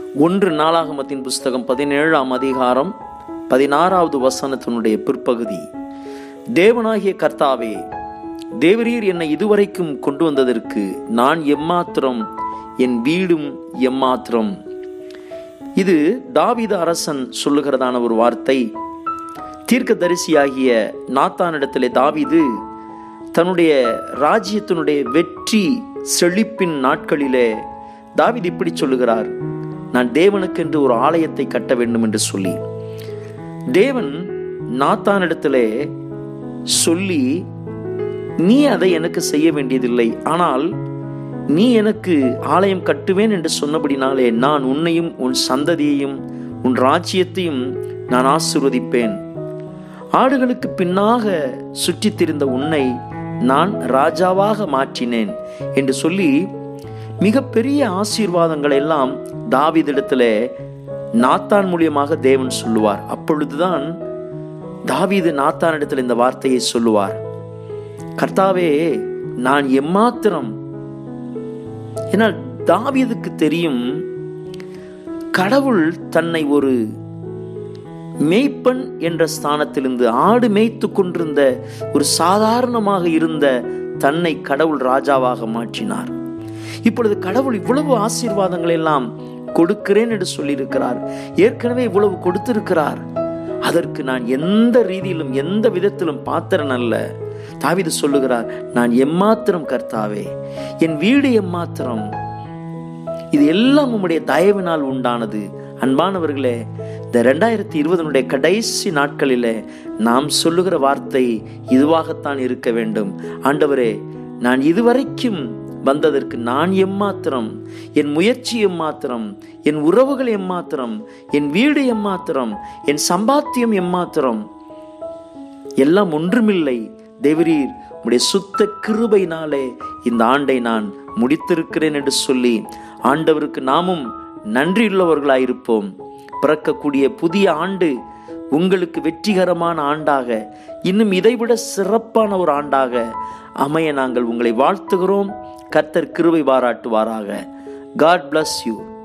ஒன்று நாளாகமத்தின் புஸ்தகம் பதினேழாம் அதிகாரம் பதினாறாவது வசனத்தினுடைய பிற்பகுதி தேவனாகிய கர்த்தாவே தேவரீர் என்னை இதுவரைக்கும் கொண்டு வந்ததற்கு நான் எம்மாத்திரம் என் வீடும் எம்மாத்திரம் இது தாவீது அரசன் சொல்லுகிறதான ஒரு வார்த்தை தீர்க்கதரிசியாகிய நாத்தானிடத்திலே தாவீது தன்னுடைய ராஜ்யத்தினுடைய வெற்றி செழிப்பின் நாட்களிலே தாவீது இப்படி சொல்லுகிறார் நான் தேவனுக்கென்று ஒரு ஆலயத்தை கட்ட வேண்டும் என்று சொல்லி தேவன் நாத்தானிடத்திலே சொல்லி நீ அதை எனக்கு செய்ய வேண்டியதில்லை ஆனால் நீ எனக்கு ஆலயம் கட்டுவேன் என்று சொன்னபடினாலே நான் உன்னையும் உன் சந்ததியையும் உன் ராஜ்யத்தையும் நான் ஆசிர்வதிப்பேன் ஆடுகளுக்கு பின்னாக சுற்றித் திரிந்த உன்னை நான் ராஜாவாக மாற்றினேன் என்று சொல்லி மிகப்பெரிய ஆசீர்வாதங்களை எல்லாம் தாவீதிடத்திலே நாத்தான் மூலியமாக தேவன் சொல்லுவார் அப்பொழுதுதான் தாவீது நாத்தானிடத்தில் இந்த வார்த்தையை சொல்லுவார் கர்த்தாவே நான் எம்மாத்திரம் ஏன்னால் தாவீதுக்கு தெரியும் கடவுள் தன்னை ஒரு மேய்ப்பன் என்ற ஸ்தானத்திலிருந்து ஆடு மேய்த்து கொண்டிருந்த ஒரு சாதாரணமாக இருந்த தன்னை கடவுள் ராஜாவாக மாற்றினார் இப்பொழுது கடவுள் இவ்வளவு ஆசீர்வாதங்கள் எல்லாம் கொடுக்கிறேன் என்று சொல்லியிருக்கிறார் ஏற்கனவே இவ்வளவு கொடுத்திருக்கிறார் அதற்கு நான் எந்த ரீதியிலும் எந்த விதத்திலும் பாத்திரன் அல்ல தாவிது சொல்லுகிறார் நான் எம்மாத்திரம் கர்த்தாவே என் வீடு எம்மாத்திரம் இது எல்லாம் உம்முடைய தயவினால் உண்டானது அன்பானவர்களே இந்த ரெண்டாயிரத்தி இருபதனுடைய கடைசி நாட்களிலே நாம் சொல்லுகிற வார்த்தை இதுவாகத்தான் இருக்க வேண்டும் ஆண்டவரே நான் இதுவரைக்கும் வந்ததற்கு நான் எம்மாத்திரம் என் முயற்சி எம்மாத்திரம் என் உறவுகள் எம்மாத்திரம் என் வீடு எம்மாத்திரம் என் சம்பாத்தியம் எம்மாத்திரம் எல்லாம் ஒன்றுமில்லை தேவரீர் உடைய சுத்த கிருபையினாலே இந்த ஆண்டை நான் முடித்திருக்கிறேன் என்று சொல்லி ஆண்டவருக்கு நாமும் நன்றியுள்ளவர்களாயிருப்போம் பிறக்கக்கூடிய புதிய ஆண்டு உங்களுக்கு வெற்றிகரமான ஆண்டாக இன்னும் இதைவிட சிறப்பான ஒரு ஆண்டாக அமைய நாங்கள் உங்களை வாழ்த்துகிறோம் கர்த்தர் கிருபை பாராட்டுவாராக காட் bless யூ